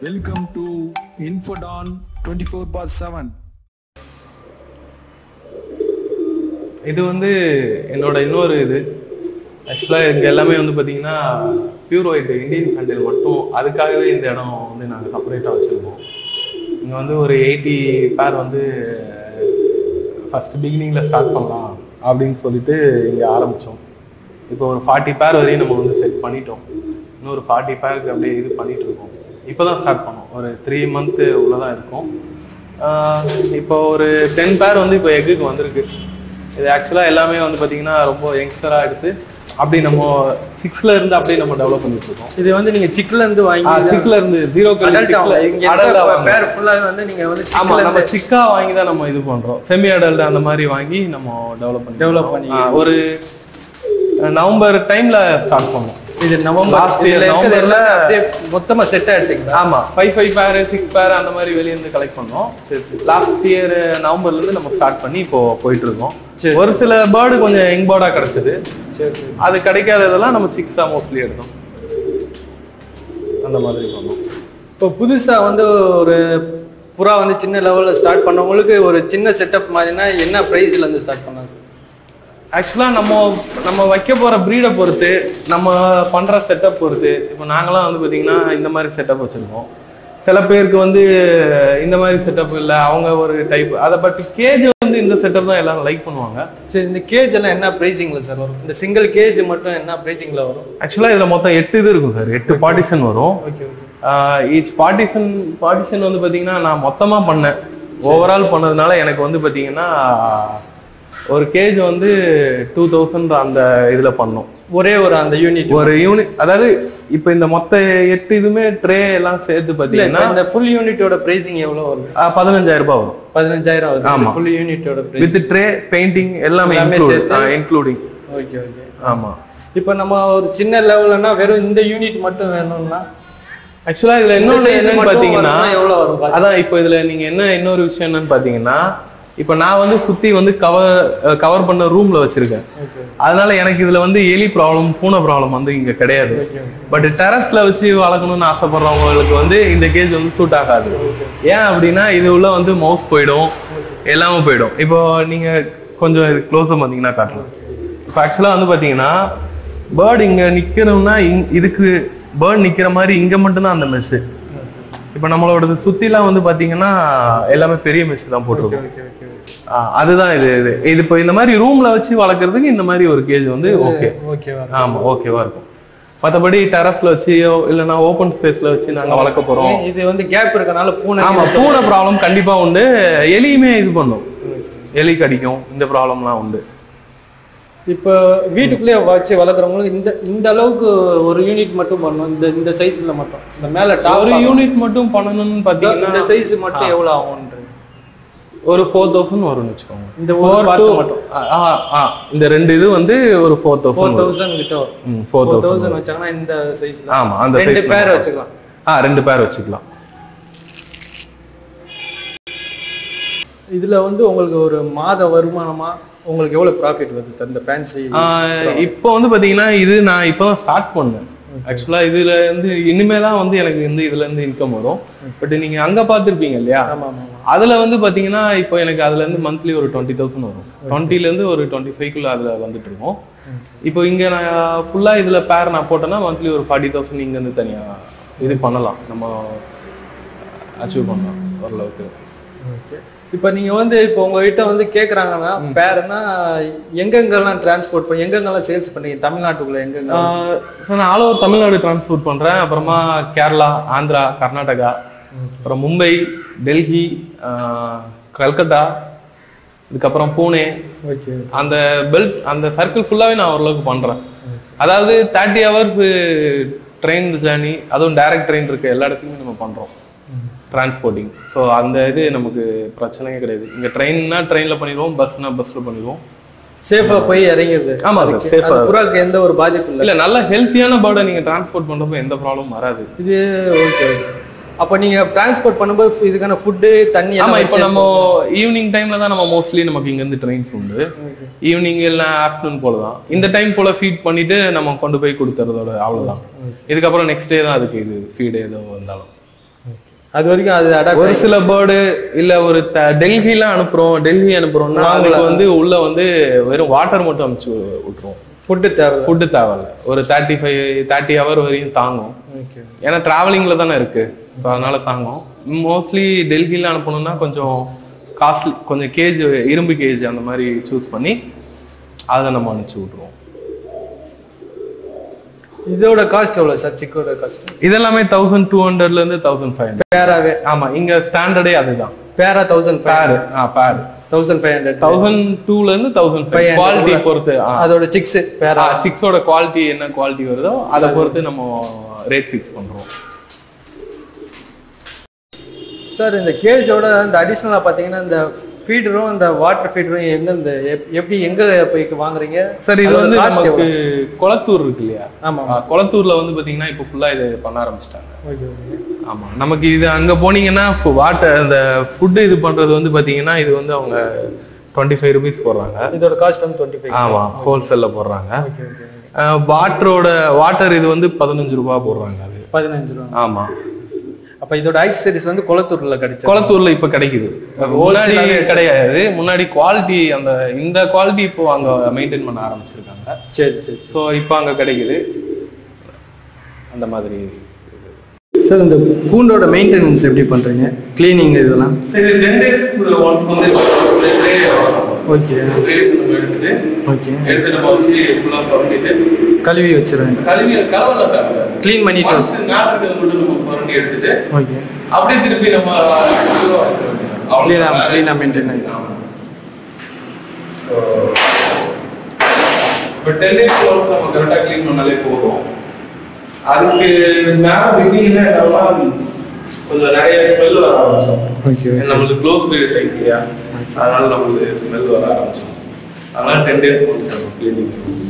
Welcome to Infodon 24 bar 7. இது வந்து என்னோட இன்னொரு இது ஆக்சுவலாக இங்கே எல்லாமே வந்து பார்த்தீங்கன்னா பியூர் ஒயிட் இந்தியன் கண்டில் மட்டும் அதுக்காகவே இந்த இடம் வந்து நாங்கள் செப்பரேட்டாக வச்சுருக்கோம் இங்கே வந்து ஒரு எயிட்டி பேர் வந்து ஃபர்ஸ்ட் பிகினிங்கில் ஸ்டார்ட் பண்ணலாம் அப்படின்னு சொல்லிட்டு இங்கே ஆரம்பித்தோம் இப்போ ஒரு ஃபார்ட்டி பேர் வரையும் நம்ம வந்து செட் பண்ணிட்டோம் இன்னொரு ஃபார்ட்டி பேருக்கு அப்படியே இது பண்ணிட்டு இருக்கோம் இப்போ தான் ஸ்டார்ட் பண்ணோம் ஒரு த்ரீ மந்த்து உள்ளதான் இருக்கும் ஆஹ் இப்போ ஒரு டென் பேர் வந்து இப்போ எக்குக்கு வந்திருக்கு இது ஆக்சுவலாக எல்லாமே வந்து பார்த்தீங்கன்னா ரொம்ப யங்ஸ்டராக எடுத்து அப்படி நம்ம சிக்ஸ்ல இருந்து அப்படியே நம்ம டெவலப் பண்ணிட்டு இருக்கோம் இது வந்து நீங்க சிக்ல இருந்து வாங்கி சிக்ஸ்ல இருந்து ஜீரோ adult ஆகும். இங்க இருக்க பேர் ஃபுல்லா வந்து நீங்க வந்து ஆமா சிக்ல நம்ம சிக்கா வாங்கி தான் நம்ம இது பண்றோம் செமி அடல்ட் அந்த மாதிரி வாங்கி நம்ம டெவலப் பண்ணி Develop பண்ணி. ஒரு அஹ், நவம்பர் டைம்ல ஸ்டார்ட் பண்ணோம் இது நவம்பர் Last year இதுல இருக்கிறது நவம்பர்ல- எல்லாம் அப்படியே மொத்தமா செட் ஆயிடுச்சுங்களா ஆமா ஃபைவ் ஃபைவ் பேர் சிக்ஸ் பேர் அந்த மாதிரி வெளிய இருந்து கலெக்ட் பண்ணோம் லாஸ்ட் இயர் நவம்பர்ல இருந்து நம்ம ஸ்டார்ட் பண்ணி இப்போ போயிட்டு இருக்கோம் சரி. ஒரு சில பேர்டு கொஞ்சம் யங் பேர்டா கிடைச்சது சரி சரி அது கிடைக்காததெல்லாம் நம்ம சிக்ஸா மோஸ்ட்லி எடுத்தோம் அந்த மாதிரி பண்ணோம் இப்போ புதுசா வந்து ஒரு புறா வந்து சின்ன லெவல்ல ஸ்டார்ட் பண்ணவங்களுக்கு ஒரு சின்ன செட்டப் மாதிரினா என்ன பிரைஸ்ல இருந்து ஸ்டார்ட் பண்ணலாம் சார் ஆக்சுவலா நம்ம நம்ம வைக்க போற ப்ரீடை பொறுத்து நம்ம பண்ற செட்டப் பொறுத்து இப்போ நாங்களாம் வந்து பாத்தீங்கன்னா இந்த மாதிரி செட்டப் வச்சிருக்கோம் சில பேருக்கு வந்து இந்த மாதிரி செட்டப் இல்லை அவங்க ஒரு டைப் அதை பட் கேஜ் வந்து இந்த செட்டப் தான் எல்லாரும் லைக் பண்ணுவாங்க சரி இந்த கேஜ் எல்லாம் என்ன பிரைசிங்ல சார் வரும் இந்த சிங்கிள் கேஜ் மட்டும் என்ன பிரைசிங்ல வரும் ஆக்சுவலா இதுல மொத்தம் எட்டு இது இருக்கும் சார் எட்டு பார்ட்டிஷன் வரும் okay okay each partition partition வந்து பாத்தீங்கன்னா நான் மொத்தமா பண்ணேன் ஓவரால் பண்ணதுனால எனக்கு வந்து பாத்தீங்கன்னா ஒரு கேஜ் வந்து டூ தௌசண்ட் அந்த இதுல பண்ணோம் ஒரே ஒரு அந்த யூனிட் ஒரு யூனிட் அதாவது இப்ப இந்த மொத்த எட்டு இதுமே ட்ரே எல்லாம் சேர்த்து இல்ல பாத்தீங்கன்னா இந்த ஃபுல் யூனிட்டோட பிரைசிங் எவ்வளவு வரும் அஹ், பதினஞ்சாயிரம் ரூபாய் வரும் பதினஞ்சாயிரம் ஆமா. ஆகும் ஃபுல் யூனிட்டோட பிரைஸ் வித் ட்ரே பெயிண்டிங் எல்லாமே எல்லாமே சேர்த்து? இன்க்ளூடிங் ஓகே ஓகே ஆமா இப்போ நம்ம ஒரு சின்ன லெவல்லனா வெறும் இந்த யூனிட் மட்டும் வேணும்னா ஆக்சுவலா இதுல இன்னொன்னு size என்னன்னு மட்டும் பாத்தீங்கன்னா வரணும்னா எவ்வளவு வரும் cost? அதான் இப்போ இதுல நீங்க என்ன இன்னொரு விஷயம் என்னன்னு பாத்தீங்கன்னா இப்ப நான் வந்து சுத்தி வந்து கவர் கவர் பண்ண ரூம்ல வச்சிருக்கேன் ஓகே அதனால எனக்கு இதுல வந்து எலி ப்ராப்ளம் பூனை ப்ராப்ளம் வந்து இங்க கிடையாது பட் டெரஸ்ல வச்சு வளர்க்கணும்னு ஆசைப்படுறவங்களுக்கு வந்து இந்த கேஜ் வந்து சூட் ஆகாது ஏன் அப்படின்னா இது உள்ள வந்து மவுஸ் போயிடும் எல்லாமே போயிடும் இப்போ நீங்க கொஞ்சம் இது க்ளோஸா பாத்தீங்கன்னா காட்டலாம் இப்போ ஆக்சுவலா வந்து பாத்தீங்கன்னா பேர்டு இங்க நிக்கணும்னா இங்- இதுக்கு பேர்ட் நிக்கிற மாதிரி இங்க மட்டும்தான் அந்த மெஸ் இப்போ நம்மளோட சுத்திலாம் வந்து பாத்தீங்கன்னா எல்லாமே பெரிய மெஸ் தான் போட்டிருக்கோம் ஓகே ஓகே ஆ, அதுதான் இது இது இது இப்போ இந்த மாதிரி ரூம்ல வச்சு வளர்க்கறதுக்கு இந்த மாதிரி ஒரு கேஜ் வந்து ஓகே ஓகே ஆமா ஓகேவா இருக்கும் மத்தபடி டெரஸ்ல வச்சியோ இல்லைன்னா ஓபன் ஸ்பேஸ்ல வச்சு நாங்க வளர்க்க போறோம் இது வந்து கேப் இருக்கனால பூனை ஆமா பூனை ப்ராப்ளம் கண்டிப்பா உண்டு எலியுமே இது பண்ணும் எலி கடிக்கும் இந்த ப்ராப்ளம்லாம் உண்டு இப்போ வீட்டுக்குள்ளேயே வச்சு வளர்க்குறவங்களுக்கு இந்த இந்த அளவுக்கு ஒரு யூனிட் மட்டும் பண்ணணும் இந்த இந்த சைஸ்ல மட்டும் இந்த மேல டாப் ஒரு யூனிட் மட்டும் பண்ணணும்னு இந்த பாத்தீங்கன்னா சைஸ் மட்டும் எவ்வளவு ஆகும்ன்றது ஒரு ஃபோர் தௌசண்ட் வரும்னு வச்சுக்கோங்க இந்த ஒரு Four part to- மட்டும். ஆ, ஆ, இந்த ரெண்டு இது வந்து ஒரு ஃபோர் ஃபோர் தௌசண்ட் தௌசண்ட் கிட்ட வரும் ஃபோர் ஃபோர் தௌசண்ட் தௌசண்ட் வச்சாங்கன்னா இந்த சைஸ்ல ஆமா அந்த ரெண்டு size பேர் மட்டும். வச்சுக்கலாம் ஆ ரெண்டு பேர் வச்சுக்கலாம் இதுல வந்து உங்களுக்கு ஒரு மாத வருமானமா உங்களுக்கு எவ்வளவு ப்ராஃபிட் வருது சார் இந்த ஃபேன்சி ஆஹ் இப்போ வந்து பாத்தீங்கன்னா இது நான் இப்பதான் ஸ்டார்ட் பண்ணேன் ஆக்சுவலா இதுல இருந்து இனிமே தான் வந்து எனக்கு வந்து இதுல இருந்து இன்கம் வரும் பட் நீங்க அங்க பாத்திருப்பீங்க இல்லையா ஆமா ஆமா ஆமா. அதுல வந்து பாத்தீங்கன்னா இப்போ எனக்கு அதுல இருந்து மந்த்லி ஒரு டுவெண்ட்டி தௌசண்ட் வரும் டுவெண்ட்டில இருந்து ஒரு டுவெண்ட்டி ஃபைவ்க்குள்ள அதுல வந்துட்டு இருக்கும் இப்போ இங்க நான் ஃபுல்லா இதுல பேர் நான் போட்டேன்னா மந்த்லி ஒரு ஃபார்ட்டி தௌசண்ட் இங்க இருந்து தனியா இது பண்ணலாம் நம்ம அச்சீவ் பண்ணலாம் ஓரளவுக்கு ஓகே இப்போ நீங்க வந்து இப்போ உங்ககிட்ட வந்து கேக்குறாங்கன்னா பேருனா எங்கெங்கெல்லாம் டிரான்ஸ்போர்ட் பண்ணி எங்கெங்கெல்லாம் சேல்ஸ் பண்ணீங்க தமிழ்நாட்டுக்குள்ள எங்கெங்க ஆஹ் so நான் ஆல் ஓவர் தமிழ்நாடு டிரான்ஸ்போர்ட் பண்றேன் அப்புறமா கேரளா ஆந்திரா கர்நாடகா அப்புறம் மும்பை டெல்லி ஆஹ் கல்கத்தா இதுக்கப்புறம் பூனே ஓகே அந்த பெல்ட் அந்த சர்க்கிள் ஃபுல்லாவே நான் ஓரளவுக்கு பண்றேன் அதாவது தேர்ட்டி ஹவர்ஸ் ட்ரெயின் ஜேர்னி அதுவும் டைரக்ட் ட்ரெயின் இருக்கு எல்லா இடத்துலையுமே நம்ம பண்றோம் டிரான்ஸ்போர்ட்டிங் ஸோ அந்த இது நமக்கு பிரச்சனையே கிடையாது இங்க ட்ரெயின்னா ட்ரெயின்ல பண்ணிடுவோம் பஸ்னா பஸ்ல பண்ணிடுவோம் சேஃபா போய் இறங்கிடுது ஆமா சார் அது சேஃபா புறாக்கு எந்த ஒரு பாதிப்பு இல்லை இல்ல நல்ல ஹெல்த்தியான பேர்டை நீங்க டிரான்ஸ்போர்ட் பண்றப்போ எந்த ப்ராப்ளமும் வராது இது ஓகே ஓகே அப்போ நீங்க டிரான்ஸ்போர்ட் பண்ணும்போது இதுக்கான ஃபுட்டு தண்ணி ஆமா எல்லாம் இப்போ வச்சு- நம்ம ஈவினிங் டைம்ல தான் நம்ம மோஸ்ட்லி நமக்கு இங்க இருந்து ட்ரெயின்ஸ் உண்டு ஈவினிங் இல்ல ஆஃப்டர்நூன் போல தான் இந்த டைம் போல ஃபீட் பண்ணிட்டு நம்ம கொண்டு போய் கொடுத்துறதோட அவ்வளவுதான் இதுக்கப்புறம் நெக்ஸ்ட் டே தான் அதுக்கு இது ஃபீட் ஏதோ வந்தாலும் அது வரைக்கும் அது அடாப்ட் ஒரு சில பேர்டு இல்ல ஒரு த- டெல்லிலாம் அனுப்புறோம் டெல்லி அனுப்புறோம்னா அதுக்கு வந்து உள்ள வந்து வெறும் வாட்டர் மட்டும் அனுப்பிச்சு விட்டுருவோம் ஃபுட்டு தேவை ஃபுட்டு தேவையில்ல ஒரு தேர்ட்டி ஃபைவ் தேர்ட்டி ஹவர் வரையும் தாங்கும் ஓகே ஏன்னா டிராவலிங்ல தானே இருக்கு So அதனால தாங்கும் மோஸ்ட்லி டெல்லியில அனுப்பணும்னா கொஞ்சம் காஸ்ட்லி கொஞ்சம் கேஜ் இரும்பு கேஜ் அந்த மாதிரி சூஸ் பண்ணி அதை நம்ம அனுப்பிச்சு விட்டுருவோம் இதோட காஸ்ட் எவ்வளவு சார் சிக்கோட காஸ்ட் இதெல்லாமே தௌசண்ட் டூ ஹண்ட்ரட்ல இருந்து தௌசண்ட் ஃபைவ் ஹண்ட்ரட் பேராவே ஆமா இங்க ஸ்டாண்டர்டே அதுதான் பேரா தௌசண்ட் ஃபைவ் பேர் ஆ பேர் தௌசண்ட் ஃபைவ் ஹண்ட்ரட் தௌசண்ட் டூல இருந்து தௌசண்ட் ஃபைவ் 500 குவாலிட்டி பொறுத்து அதோட சிக்ஸ் பேரா சிக்ஸோட குவாலிட்டி என்ன குவாலிட்டி வருதோ அதை பொறுத்து நம்ம ரேட் ஃபிக்ஸ் பண்றோம் சார் இந்த கேஜோட இந்த அடிஷனலா பாத்தீங்கன்னா இந்த ஃபீடரும் இந்த வாட்டர் ஃபீடரும் எங்க இந்த எப்- எப்படி எங்க போய் வாங்குறீங்க சார் இது அதோட வந்து cost நமக்கு எவ்வளவு? குளத்தூர் இருக்கு இல்லையா ஆமா ஆ, குளத்தூர்ல வந்து பாத்தீங்கன்னா இப்போ ஃபுல்லா இது பண்ண ஆரம்பிச்சிட்டாங்க ஓகே ஓகே ஆமா நமக்கு இது அங்க போனீங்கன்னா வாட்டர் அந்த ஃபுட் இது பண்றது வந்து பாத்தீங்கன்னா இது வந்து அவங்க டுவெண்ட்டி ஃபைவ் ருபீஸ் போடுறாங்க இதோட காஸ்ட் வந்து டுவெண்ட்டி ஃபைவ் ஆமா ஹோல்சேல்ல போடுறாங்க ஓகே ஓகே வாட்டரோட வாட்டர் இது வந்து பதினஞ்சு ரூபாய் போடுறாங்க அது பதினஞ்சு ரூபா ஆமா அப்ப இதோட ஐசரிஸ் வந்து குளத்தூர்ல கிடைச்சது குளத்தூர்ல இப்ப கிடைக்குது முன்னாடி கிடையாது முன்னாடி குவாலிட்டி அந்த இந்த குவாலிட்டி இப்போ அங்க மெயின்டைன் பண்ண ஆரம்பிச்சிருக்காங்க சரி சரி ஸோ இப்போ அங்க கிடைக்குது அந்த மாதிரி சார் இந்த கூண்டோட மெயின்டெனன்ஸ் எப்படி பண்றீங்க கிளீனிங் இதெல்லாம் இது டென் டேஸ் ஒன்ஸ் வந்து ஓகே எடுத்துட்டு ஓகே எடுத்து நம்ம வச்சு ஃபுல்லா சுரண்டிட்டு கழுவி வச்சிருவேன் கழுவி கலவல தேவை க்ளீன் பண்ணிட்டு வச்சு நாட்டுக்கு மட்டும் நம்ம சுரண்டி எடுத்துட்டு ஓகே அப்படியே திருப்பி நம்ம active ஆ வச்சிட வேண்டியது. க்ளீனா அவ்வளவுதான். க்ளீனா மெயின்டைன் ஆமா. So, இப்ப 10 days ஒன்ஸ் நம்ம கரெக்டா க்ளீன் பண்ணாலே போதும் அதுக்கு மேல பிகினிங்ல என்னன்னா கொஞ்சம் நிறைய ஸ்மெல் வர ஆரம்பிச்சோம் ஓகே நம்மளுக்கு க்ளோஸ் பீரியட் டைப் இல்லையா அதனால நம்மளுக்கு ஸ்மெல் வர ஆரம்பிச்சோம் அதனால டென் டேஸ் ஒன்ஸ் க்ளீனிங்